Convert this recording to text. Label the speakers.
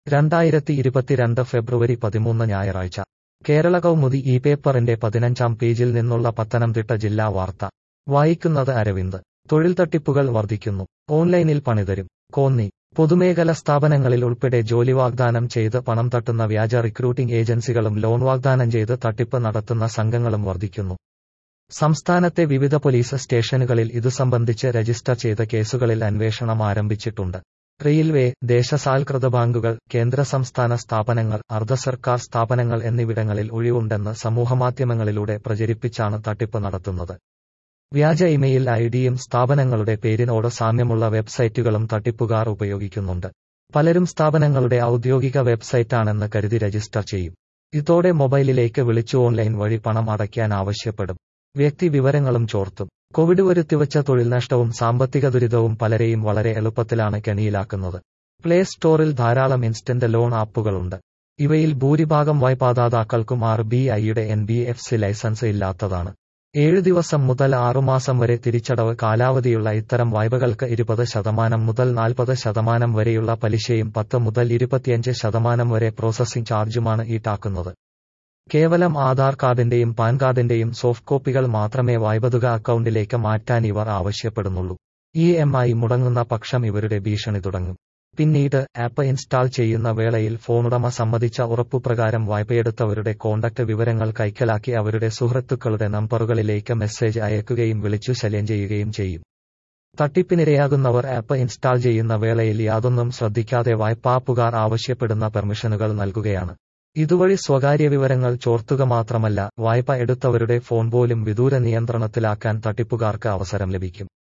Speaker 1: രണ്ടായിരത്തി ഇരുപത്തിരണ്ട് ഫെബ്രുവരി പതിമൂന്ന് ഞായറാഴ്ച കേരള കൗമുദി ഈ പേപ്പറിന്റെ പതിനഞ്ചാം പേജിൽ നിന്നുള്ള പത്തനംതിട്ട ജില്ലാ വാർത്ത വായിക്കുന്നത് അരവിന്ദ് തൊഴിൽ തട്ടിപ്പുകൾ വർദ്ധിക്കുന്നു ഓൺലൈനിൽ പണിതരും കോന്നി പൊതുമേഖല സ്ഥാപനങ്ങളിൽ ഉൾപ്പെടെ ജോലി വാഗ്ദാനം ചെയ്ത് പണം തട്ടുന്ന വ്യാജ റിക്രൂട്ടിംഗ് ഏജൻസികളും ലോൺ വാഗ്ദാനം ചെയ്ത് തട്ടിപ്പ് നടത്തുന്ന സംഘങ്ങളും വർദ്ധിക്കുന്നു സംസ്ഥാനത്തെ വിവിധ പോലീസ് സ്റ്റേഷനുകളിൽ ഇതു സംബന്ധിച്ച് രജിസ്റ്റർ ചെയ്ത കേസുകളിൽ അന്വേഷണം ആരംഭിച്ചിട്ടുണ്ട് റെയിൽവേ ദേശസാൽകൃത ബാങ്കുകൾ കേന്ദ്ര സംസ്ഥാന സ്ഥാപനങ്ങൾ അർദ്ധ സർക്കാർ സ്ഥാപനങ്ങൾ എന്നിവിടങ്ങളിൽ ഒഴിവുണ്ടെന്ന് സമൂഹമാധ്യമങ്ങളിലൂടെ പ്രചരിപ്പിച്ചാണ് തട്ടിപ്പ് നടത്തുന്നത് വ്യാജ ഇമെയിൽ ഐഡിയും സ്ഥാപനങ്ങളുടെ പേരിനോട് സാമ്യമുള്ള വെബ്സൈറ്റുകളും തട്ടിപ്പുകാർ ഉപയോഗിക്കുന്നുണ്ട് പലരും സ്ഥാപനങ്ങളുടെ ഔദ്യോഗിക വെബ്സൈറ്റാണെന്ന് കരുതി രജിസ്റ്റർ ചെയ്യും ഇതോടെ മൊബൈലിലേക്ക് വിളിച്ചു ഓൺലൈൻ വഴി പണം അടയ്ക്കാൻ ആവശ്യപ്പെടും വ്യക്തി വിവരങ്ങളും ചോർത്തും കോവിഡ് വരുത്തിവച്ച തൊഴിൽ നഷ്ടവും സാമ്പത്തിക ദുരിതവും പലരെയും വളരെ എളുപ്പത്തിലാണ് കെണിയിലാക്കുന്നത് പ്ലേ സ്റ്റോറിൽ ധാരാളം ഇൻസ്റ്റന്റ് ലോൺ ആപ്പുകളുണ്ട് ഇവയിൽ ഭൂരിഭാഗം വായ്പാദാതാക്കൾക്കും ആർ ബി ഐയുടെ N B F C licence ഇല്ലാത്തതാണ് ഏഴ് ദിവസം മുതൽ ആറുമാസം വരെ തിരിച്ചടവ് കാലാവധിയുള്ള ഇത്തരം വായ്പകൾക്ക് ഇരുപത് ശതമാനം മുതൽ നാൽപ്പത് ശതമാനം വരെയുള്ള പലിശയും പത്ത് മുതൽ ഇരുപത്തിയഞ്ച് ശതമാനം വരെ പ്രോസസ്സിംഗ് ചാർജുമാണ് ഈടാക്കുന്നത് കേവലം ആധാർ കാർഡിന്റെയും പാൻ കാർഡിന്റെയും സോഫ്റ്റ് കോപ്പികൾ മാത്രമേ വായ്പതുക അക്കൗണ്ടിലേക്ക് മാറ്റാൻ ഇവർ ആവശ്യപ്പെടുന്നുള്ളൂ ഇ എം ഐ മുടങ്ങുന്ന പക്ഷം ഇവരുടെ ഭീഷണി തുടങ്ങും പിന്നീട് ആപ്പ് ഇൻസ്റ്റാൾ ചെയ്യുന്ന വേളയിൽ ഫോണുടമ സമ്മതിച്ച ഉറപ്പുപ്രകാരം വായ്പയെടുത്തവരുടെ കോണ്ടക്ട് വിവരങ്ങൾ കൈക്കലാക്കി അവരുടെ സുഹൃത്തുക്കളുടെ നമ്പറുകളിലേക്ക് മെസ്സേജ് അയക്കുകയും വിളിച്ചു ശല്യം ചെയ്യുകയും ചെയ്യും തട്ടിപ്പിനിരയാകുന്നവർ ആപ്പ് ഇൻസ്റ്റാൾ ചെയ്യുന്ന വേളയിൽ യാതൊന്നും ശ്രദ്ധിക്കാതെ വായ്പാപ്പുകാർ ആവശ്യപ്പെടുന്ന പെർമിഷനുകൾ നൽകുകയാണ് ഇതുവഴി സ്വകാര്യ വിവരങ്ങൾ ചോർത്തുക മാത്രമല്ല വായ്പ എടുത്തവരുടെ ഫോൺ പോലും വിദൂര നിയന്ത്രണത്തിലാക്കാൻ തട്ടിപ്പുകാർക്ക് അവസരം ലഭിക്കും